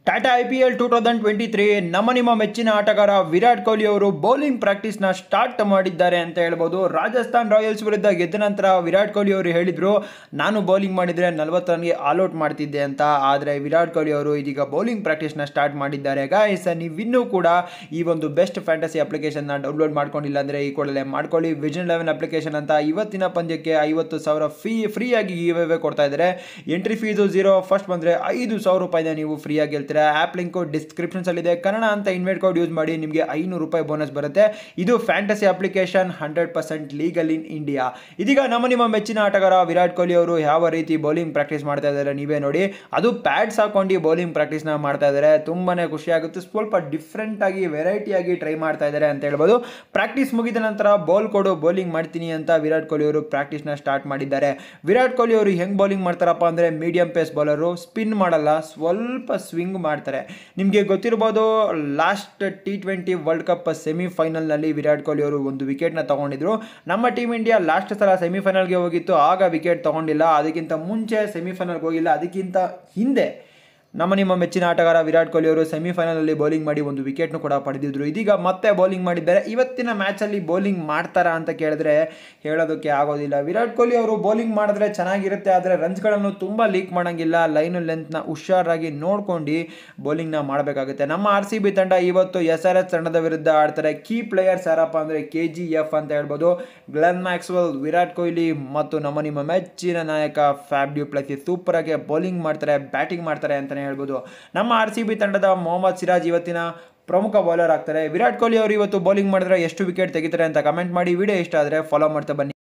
Tata I P L two thousand twenty three ನಮ್ಮ ನಿಮ್ಮ ಮೆಚ್ಚಿನ ಆಟಗಾರ ವಿರಾಟ್ ಕೊಹ್ಲಿ ಅವರು ಬೌಲಿಂಗ್ ಪ್ರಾಕ್ಟೀಸ್ನ ಸ್ಟಾರ್ಟ್ ಮಾಡಿದ್ದಾರೆ ಅಂತ ಹೇಳ್ಬೋದು ರಾಜಸ್ಥಾನ್ ರಾಯಲ್ಸ್ ವಿರುದ್ಧ ಗೆದ್ದ ನಂತರ ವಿರಾಟ್ ಕೊಹ್ಲಿ ಅವರು ಹೇಳಿದರು ನಾನು ಬೌಲಿಂಗ್ ಮಾಡಿದರೆ ನಲ್ವತ್ತು ರನ್ಗೆ ಆಲ್ಔಟ್ ಮಾಡ್ತಿದ್ದೆ ಅಂತ ಆದರೆ ವಿರಾಟ್ ಕೊಹ್ಲಿ ಅವರು ಇದೀಗ ಬೌಲಿಂಗ್ ಪ್ರಾಕ್ಟೀಸ್ನ ಸ್ಟಾರ್ಟ್ ಮಾಡಿದ್ದಾರೆ ಗಾಯಸ್ ನೀವಿನ್ನೂ ಕೂಡ ಈ ಒಂದು ಬೆಸ್ಟ್ ಫ್ಯಾಂಟಸಿ ಅಪ್ಲಿಕೇಶನ್ನ ಡೌನ್ಲೋಡ್ ಮಾಡ್ಕೊಂಡಿಲ್ಲ ಅಂದರೆ ಈ ಕೂಡಲೇ ಮಾಡ್ಕೊಳ್ಳಿ ವಿಜನ್ ಲೆವೆನ್ ಅಪ್ಲಿಕೇಶನ್ ಅಂತ ಇವತ್ತಿನ ಪಂದ್ಯಕ್ಕೆ ಐವತ್ತು ಸಾವಿರ ಫ್ರೀ ಫ್ರೀಯಾಗಿ ಗಿವ್ ಕೊಡ್ತಾ ಇದ್ದಾರೆ ಎಂಟ್ರಿ ಫೀಸು ಜೀರೋ ಫಸ್ಟ್ ಬಂದರೆ ಐದು ಸಾವಿರ ರೂಪಾಯಿನ ನೀವು ಫ್ರೀಯಾಗಿ ಗೆಲ್ತೀರಾ ಆ್ಯಪ್ ಲಿಂಕು ಡಿಸ್ಕ್ರಿಪ್ಷನ್ಸಲ್ಲಿದೆ ಕನ್ನಡ ಅಂತ ಇನ್ವೈಟ್ ಕೋಡ್ ಯೂಸ್ ಮಾಡಿ ನಿಮಗೆ ಐನೂರು ರೂಪಾಯಿ ಬೋನಸ್ ಬರುತ್ತೆ ಇದು fantasy application hundred percent legal in India ಇದೀಗ ನಮ್ಮ ನಿಮ್ಮ ಮೆಚ್ಚಿನ ಆಟಗಾರ ವಿರಾಟ್ ಕೊಹ್ಲಿ ಅವರು ಯಾವ ರೀತಿ ಬೌಲಿಂಗ್ ಪ್ರಾಕ್ಟೀಸ್ ಮಾಡ್ತಾ ಇದ್ದಾರೆ ನೀವೇ ನೋಡಿ ಅದು ಪ್ಯಾಡ್ಸ್ ಹಾಕೊಂಡು ಬೌಲಿಂಗ್ ಪ್ರಾಕ್ಟೀಸ್ನ ಮಾಡ್ತಾ ಇದ್ದಾರೆ ತುಂಬಾನೇ ಖುಷಿ ಆಗುತ್ತೆ ಸ್ವಲ್ಪ ಡಿಫ್ರೆಂಟ್ ಆಗಿ ವೆರೈಟಿ ಆಗಿ ಟ್ರೈ ಮಾಡ್ತಾ ಇದ್ದಾರೆ ಅಂತ ಹೇಳ್ಬೋದು ಪ್ರಾಕ್ಟೀಸ್ ಮುಗಿದ ನಂತರ ಬಾಲ್ ಕೊಡು ಬೌಲಿಂಗ್ ಮಾಡ್ತೀನಿ ಅಂತ ವಿರಾಟ್ ಕೊಹ್ಲಿ ಅವರು ಪ್ರಾಕ್ಟೀಸ್ನ ಸ್ಟಾರ್ಟ್ ಮಾಡಿದ್ದಾರೆ ವಿರಾಟ್ ಕೊಹ್ಲಿ ಅವರು ಹೆಂಗ್ ಬೌಲಿಂಗ್ ಮಾಡ್ತಾರಪ್ಪ ಅಂದರೆ ಮೀಡಿಯಂ ಪೇಸ್ ಬೌಲರು ಸ್ಪಿನ್ ಮಾಡಲ್ಲ ಸ್ವಲ್ಪ ಸ್ವಿಂಗ್ ಮಾಡ್ತಾರೆ ನಿಮಗೆ ಗೊತ್ತಿರ್ಬೋದು last T twenty world cup ಸೆಮಿಫೈನಲ್ನಲ್ಲಿ ವಿರಾಟ್ ಕೊಹ್ಲಿ ಅವರು ಒಂದು ವಿಕೆಟ್ನ ತಗೊಂಡಿದ್ರು ನಮ್ಮ ಟೀಮ್ ಇಂಡಿಯಾ ಲಾಸ್ಟ್ ಸಲ ಸೆಮಿಫೈನಲ್ಗೆ ಹೋಗಿತ್ತು ಆಗ ವಿಕೆಟ್ ತಗೊಂಡಿಲ್ಲ ಅದಕ್ಕಿಂತ ಮುಂಚೆ ಸೆಮಿಫೈನಲ್ಗೆ ಹೋಗಿಲ್ಲ ಅದಕ್ಕಿಂತ ಹಿಂದೆ ನಮ್ಮ ನಿಮ್ಮ ಮೆಚ್ಚಿನ ಆಟಗಾರ ವಿರಾಟ್ ಕೊಹ್ಲಿ ಅವರು ಸೆಮಿಫೈನಲಲ್ಲಿ ಬೌಲಿಂಗ್ ಮಾಡಿ ಒಂದು ವಿಕೆಟ್ನು ಕೂಡ ಪಡೆದಿದ್ರು ಇದೀಗ ಮತ್ತೆ ಬೌಲಿಂಗ್ ಮಾಡಿದ್ದಾರೆ ಇವತ್ತಿನ ಮ್ಯಾಚಲ್ಲಿ ಬೌಲಿಂಗ್ ಮಾಡ್ತಾರಾ ಅಂತ ಕೇಳಿದ್ರೆ ಹೇಳೋದಕ್ಕೆ ಆಗೋದಿಲ್ಲ ವಿರಾಟ್ ಕೊಹ್ಲಿ ಅವರು ಬೌಲಿಂಗ್ ಮಾಡಿದ್ರೆ ಚೆನ್ನಾಗಿರುತ್ತೆ ಆದರೆ ರನ್ಸ್ಗಳನ್ನು ತುಂಬ ಲೀಕ್ ಮಾಡೋಂಗಿಲ್ಲ ಲೈನು ಲೆಂತ್ನ ಹುಷಾರಾಗಿ ನೋಡ್ಕೊಂಡು ಬೌಲಿಂಗ್ನ ಮಾಡಬೇಕಾಗುತ್ತೆ ನಮ್ಮ ಆರ್ ಸಿ ಬಿ ತಂಡ ಇವತ್ತು ಎಸ್ ಆರ್ ಎಸ್ ತಂಡದ ವಿರುದ್ಧ ಆಡ್ತಾರೆ ಕೀ ಪ್ಲೇಯರ್ಸ್ ಯಾರಪ್ಪ ಅಂದರೆ ಕೆ ಜಿ ಎಫ್ ಅಂತ ಹೇಳ್ಬೋದು ಗ್ಲೆನ್ ಮ್ಯಾಕ್ಸ್ವೆಲ್ ವಿರಾಟ್ ಕೊಹ್ಲಿ ಮತ್ತು ನಮ್ಮ ನಿಮ್ಮ ಮೆಚ್ಚಿನ ನಾಯಕ ಫ್ಯಾಬ್ ಡ್ಯೂ ಪ್ಲಸಿ ಸೂಪರ್ ಆಗಿ ಬೌಲಿಂಗ್ ಮಾಡ್ತಾರೆ ಬ್ಯಾಟಿಂಗ್ ಮಾಡ್ತಾರೆ ಅಂತಲೇ ಹೇಳ್ಬೋದು ನಮ್ಮ ಆರ್ ಸಿ ಬಿ ತಂಡದ ಮೊಹಮ್ಮದ್ ಸಿರಾಜ್ ಇವತ್ತಿನ ಪ್ರಮುಖ ಬೌಲರ್ ಆಗ್ತಾರೆ ವಿರಾಟ್ ಕೊಹ್ಲಿ ಅವರು ಇವತ್ತು ಬೌಲಿಂಗ್ ಮಾಡಿದ್ರೆ ಎಷ್ಟು ವಿಕೆಟ್ ತೆಗಿತಾರೆ ಅಂತ ಕಮೆಂಟ್ ಮಾಡಿ ವಿಡಿಯೋ ಇಷ್ಟ ಆದರೆ ಫಾಲೋ ಮಾಡ್ತಾ ಬನ್ನಿ